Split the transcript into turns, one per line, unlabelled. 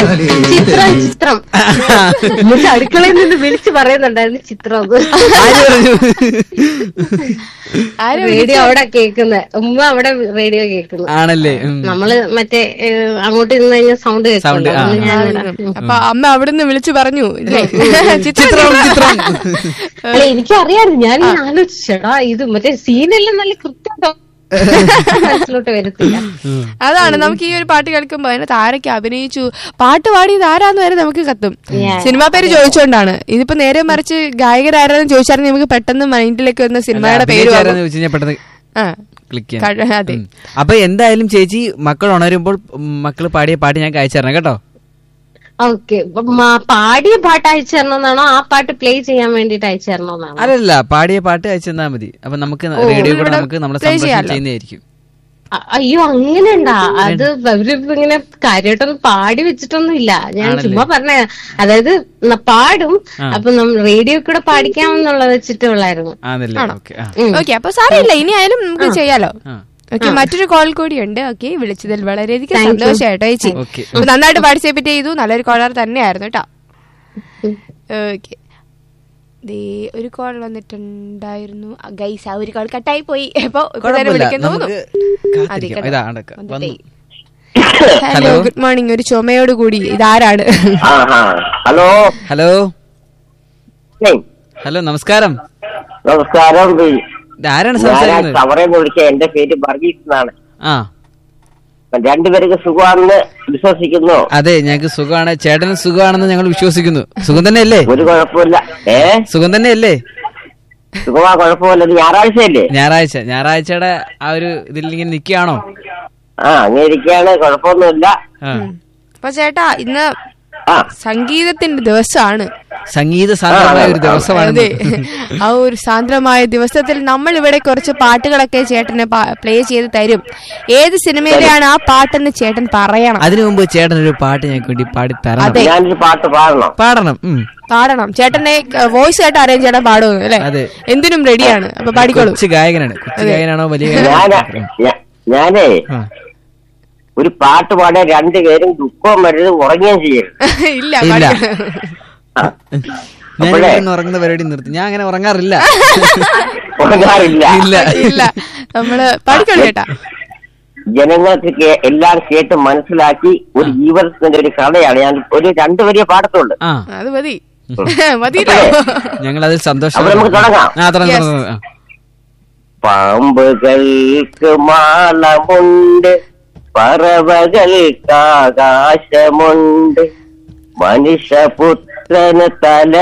ചിത്രം ചിത്രം എന്നിട്ട് അടുക്കളയിൽ നിന്ന് വിളിച്ചു പറയുന്നുണ്ടായിരുന്നു ചിത്രം അത്.
ആര് പറഞ്ഞു
ആരും
റേഡിയോ അവിടെ കേൾക്കുന്നത് ഉമ്മ അവിടെ റേഡിയോ കേൾക്കുന്നു
ആണല്ലേ ഉം.
നമ്മള് മറ്റേ ഏഹ്, അങ്ങോട്ട് ഇരുന്ന് കഴിഞ്ഞാൽ സൗണ്ട്
Sound,
കേൾക്കുമല്ലോ
ആ.
അതുകൊണ്ട് ഞാനിവിടെ
അപ്പൊ അമ്മ അവിടുന്ന് വിളിച്ചു പറഞ്ഞു ഇല്ലേ?
ചിത്രം ചിത്രം
അല്ല എനിക്കറിയായിരുന്നു ഞാൻ ഇങ്ങനെ ആലോചിച്ചടാ ഇത് മറ്റേ സീനെല്ലാം നല്ല കൃത്യം മനസ്സിലോട്ട് വരത്തില്ല
അതാണ് നമുക്ക് ഈ ഒരു പാട്ട് കേൾക്കുമ്പോ അതിനകത്ത് ആരൊക്കെ അഭിനയിച്ചു പാട്ട് പാടിയത് ആരാന്ന് വരെ നമുക്ക് കത്തും സിനിമാ പേര് ചോദിച്ചോണ്ടാണ് ഇതിപ്പോ നേരെ മറിച്ച് ഗായകരാരാന്ന് ചോദിച്ചാൽ നമുക്ക് പെട്ടെന്ന് മൈൻഡിലേക്ക് വരുന്ന സിനിമയുടെ പേര്
അഭിനയിച്ചാരാന്ന് ചോദിച്ചു കഴിഞ്ഞാൽ പെട്ടെന്ന്
ആ
ക്ലിക്ക്
കഴി- അതെ.
ചെയ്യാം ഉം. അപ്പൊ എന്തായാലും ചേച്ചി മക്കൾ ഉണരുമ്പോൾ മക്കൾ പാടിയ പാട്ട് ഞാൻ അയച്ചു തരണം കേട്ടോ
ഓക്കെ പാടിയ പാട്ട് അയച്ചു തരണമെന്നാണോ ആ പാട്ട് പ്ലേ ചെയ്യാൻ വേണ്ടിട്ട് അയച്ചു തരണമെന്നാണോ
അല്ലല്ല പാടിയ പാട്ട് അയച്ചു തന്നാ മതി അപ്പൊ നമുക്ക് റേഡിയോ കൂടെ നമുക്ക് നമ്മളെ
play
സംപ്രേഷണം
ചെയ്യാലോ.
ചെയ്യുന്നതായിരിക്കും
അ- അയ്യോ അങ്ങനെയുണ്ടാ അത് അവരിപ്പോ ഇങ്ങനെ കാര്യമായിട്ടൊന്നും പാടി വെച്ചിട്ടൊന്നും ഇല്ല ഞാൻ ചുമ്മാ പറഞ്ഞ അതായത് ന- പാടും അപ്പൊ നമ്മൾ റേഡിയോ കൂടെ പാടിക്കാമെന്നുള്ള വെച്ചിട്ടുള്ളായിരുന്നു
ആണല്ലേ ഓക്കെ ആ
ഓക്കെ അപ്പൊ സാരമില്ല ഇനി ആയാലും നമുക്ക് ചെയ്യാലോ
ആ.
ഓക്കെ മറ്റൊരു കോൾ കൂടി ഉണ്ട് ഓക്കെ വിളിച്ചതിൽ വളരെയധികം സന്തോഷം കേട്ടോ ചേച്ചി
Okay.
അപ്പൊ നന്നായിട്ട് പാർട്ടിസിപ്പേറ്റ് ചെയ്തു നല്ലൊരു കോളർ തന്നെയായിരുന്നു കേട്ടോ ഓക്കെ ദേ ഒരു കോൾ വന്നിട്ടുണ്ടായിരുന്നു ഗൈസ് ആ ഒരു കോൾ കട്ടായി പോയി അപ്പൊ ഇപ്പൊ തന്നെ
കുഴപ്പമില്ല
വിളിക്കാൻ
നമുക്ക്
തോന്നുന്നു
കാത്തിരിക്കാം ഇതാ അടക്ക വന്നു
ഹലോ ഗുഡ് മോർണിംഗ് ഒരു ചുമയോട് കൂടി ഇതാരാണ്
ആഹാ ഹലോ
ഹലോ
ഏയ്,
ഹലോ നമസ്കാരം
നമസ്കാരം
ഇത് ആരാണ്
ഞാൻ
സംസാരിക്കുന്നത്
ചവറയെന്ന് വിളിച്ച എന്റെ പേര് വർഗീസ് എന്നാണ്
ആ
രണ്ടുപേർക്ക് സുഖമാണെന്ന് വിശ്വസിക്കുന്നു
അതെ ഞങ്ങൾക്ക് സുഖമാണ് ചേട്ടന് സുഖമാണെന്ന് ഞങ്ങൾ വിശ്വസിക്കുന്നു സുഖം തന്നെയല്ലേ
ഒരു കുഴപ്പമില്ല ഏ
സുഖം തന്നെയല്ലേ
സുഖമാ കുഴപ്പമില്ല ഇത് ഞായറാഴ്ചയല്ലേ
ഞായറാഴ്ച ഞായറാഴ്ചയുടെ ആ ഒരു ഇതിൽ ഇങ്ങനെ നിൽക്കുകയാണോ
ആ അങ്ങനെ ഇരിക്കുകയാണ് കുഴപ്പമൊന്നുമില്ല
ആ.
അപ്പൊ ചേട്ടാ ഇന്ന്
ആ
സംഗീതത്തിന്റെ ദിവസമാണ്
സംഗീത സാന്ദ്രമായ ഒരു ദിവസമാണ്
അതെ ആ ഒരു സാന്ദ്രമായ ദിവസത്തിൽ നമ്മൾ ഇവിടെ കുറച്ച് പാട്ടുകളൊക്കെ ചേട്ടന് പ്ലേ ചെയ്ത് തരും ഏത് സിനിമയിലെയാണ് ആ പാട്ടെന്ന് ചേട്ടൻ പറയണം
അതിനു മുമ്പ് ചേട്ടൻ ഒരു പാട്ട് ഞങ്ങൾക്ക് വേണ്ടി പാടി തരണം
അതെ.
ഞാനൊരു പാട്ട് പാടണം
പാടണം ഉം.
പാടണം ചേട്ടനെ വോയിസ് ആയിട്ട് അറേഞ്ച് ചെയ്യണം പാടുന്നു അല്ലെ
അതെ.
എന്തിനും റെഡിയാണ് അപ്പൊ പാടിക്കോളൂ
കൊച്ചു ഗായകനാണ് കൊച്ചു ഗായകനാണോ വലിയ
ഞാൻ
ഗായകനാണോ
ഞാ- ഞാനേ
ആ.
ഒരു പാട്ട് പാടാൻ രണ്ടുപേരും ദുഃഖവും വരരുത് ഉറങ്ങുകയും ചെയ്യരുത്
ഇല്ല
ഇല്ല.
പാടിക്കോ.
ആ.
ഞാൻ
അപ്പോഴേ
ഇവിടെ ഉറങ്ങുന്ന പരിപാടി നിർത്തി ഞാൻ അങ്ങനെ ഉറങ്ങാറില്ല
ഉറങ്ങാറില്ല
ഇല്ല
ഇല്ല നമ്മള് പാടിക്കോളൂ ചേട്ടാ
ജനങ്ങൾക്ക് കേ- എല്ലാം കേട്ട് മനസ്സിലാക്കി ഒരു ജീവിതത്തിന്റെ ഒരു കഥയാണ് ഞാൻ ഒരു രണ്ടു വരിയെ പാടത്തുള്ളൂ
ആ
അത് മതി മതിയല്ലോ
ഞങ്ങൾ അതിൽ സന്തോഷം
അപ്പൊ നമുക്ക് തുടങ്ങാം.
ആ തുടങ്ങാം
Yes.
തുടങ്ങാം. ആ.
പാമ്പുകൾക്ക് മാളമുണ്ട് പറവകൾക്ക് ആകാശമുണ്ട് മനുഷ്യപുത്രന് തല